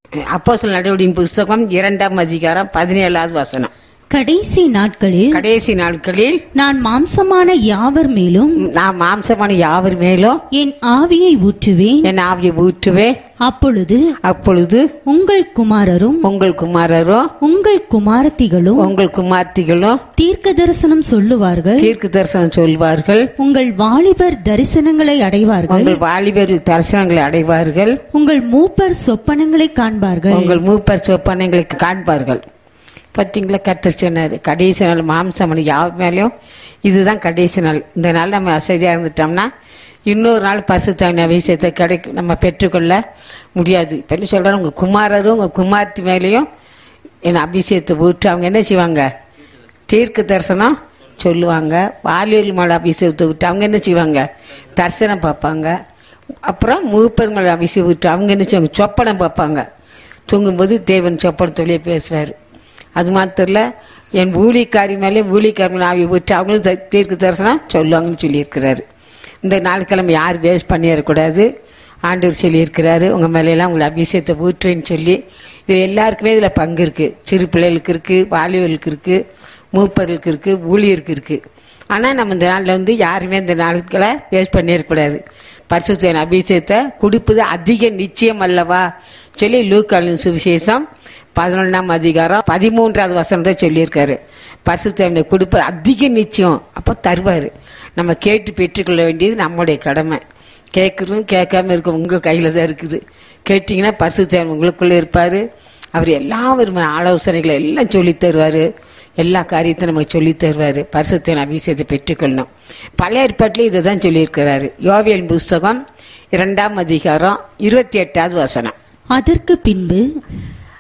அப்போ சில நடவடிக்கை புஸ்தகம் இரண்டாம் அதிகாரம் பதினேழாவது வசனம் கடைசி நாட்களில் கடைசி நாட்களில் நான் மாம்சமான யாவர் மேலும் நான் மாம்சமான யாவர் மேலும் என் ஆவியை ஊற்றுவேன் என் ஆவியை ஊற்றுவே அப்பொழுது அப்பொழுது உங்கள் குமாரரும் உங்கள் குமாரரும் உங்கள் குமாரத்திகளும் உங்கள் குமார்த்திகளும் தீர்க்க தரிசனம் சொல்லுவார்கள் தீர்க்க தரிசனம் சொல்வார்கள் உங்கள் வாலிபர் தரிசனங்களை அடைவார்கள் உங்கள் வாலிபர் தரிசனங்களை அடைவார்கள் உங்கள் மூப்பர் சொப்பனங்களை காண்பார்கள் உங்கள் மூப்பர் சொப்பனங்களை காண்பார்கள் பார்த்தீங்களா கர்த்தர் சொன்னார் கடைசி நாள் மாம்சமணி யார் மேலேயும் இதுதான் கடைசி நாள் இந்த நாள் நம்ம அசதியாக இருந்துட்டோம்னா இன்னொரு நாள் பரிசுத்தாவின் அபிஷேகத்தை கிடைக்கும் நம்ம பெற்றுக்கொள்ள முடியாது இப்போ என்ன சொல்கிறேன் உங்கள் குமாரரும் உங்கள் குமார்த்தி மேலேயும் என் அபிஷேகத்தை ஊற்றி அவங்க என்ன செய்வாங்க தீர்க்க தரிசனம் சொல்லுவாங்க வாலியல் மலை அபிஷேகத்தை விட்டு அவங்க என்ன செய்வாங்க தரிசனம் பார்ப்பாங்க அப்புறம் மூப்பர் மலை அபிஷேகம் விட்டு அவங்க என்ன செய்வாங்க சொப்பனம் பார்ப்பாங்க தூங்கும்போது தேவன் சொப்பனத்தோடய பேசுவார் அது மாத்திரம் இல்ல, என் ஊழிக்காரி மேலே ஊழிக்காரி மேலே ஆவி விட்டு அவங்களும் த- தீர்க்க தரிசனம் சொல்லுவாங்கன்னு சொல்லியிருக்கிறாரு இந்த நாட்கிழமை யார் வேஸ்ட் பண்ணிடக்கூடாது ஆண்டவர் சொல்லியிருக்கிறாரு உங்கள் மேலையெல்லாம் உங்களை அபிஷேகத்தை ஊற்றுவேன்னு சொல்லி இது எல்லாருக்குமே இதில் பங்கு இருக்குது சிறு பிள்ளைகளுக்கு இருக்குது வாலிபர்களுக்கு இருக்குது மூப்பர்களுக்கு இருக்குது ஊழியருக்கு இருக்குது ஆனால் நம்ம இந்த நாளில் வந்து யாருமே இந்த நாட்களை வேஸ்ட் பண்ணிடக்கூடாது பரிசுத்தன் அபிஷேகத்தை கொடுப்பது அதிக நிச்சயம் அல்லவா சொல்லி லூக்காலின் சுவிசேஷம் பதினொன்றாம் அதிகாரம் பதிமூன்றாவது வசனத்தை சொல்லியிருக்காரு பரிசுத்தவனை கொடுப்பது அதிக நிச்சயம் அப்போ தருவார் நம்ம கேட்டு பெற்றுக்கொள்ள வேண்டியது நம்முடைய கடமை கேட்குறதும் கேட்காம இருக்கும் உங்கள் கையில் தான் இருக்குது கேட்டிங்கன்னா பரிசுத்தவன் உங்களுக்குள்ளே இருப்பார் அவர் எல்லா விதமான ஆலோசனைகளை எல்லாம் சொல்லித் தருவார் எல்லா காரியத்தையும் நமக்கு சொல்லித் தருவார் பரிசுத்தன் அபிஷேகத்தை பெற்றுக்கொள்ளணும் பழைய ஏற்பாட்டில் இதை தான் சொல்லியிருக்கிறாரு யோவியல் புஸ்தகம் இரண்டாம் அதிகாரம் இருபத்தி எட்டாவது வசனம் அதற்கு பின்பு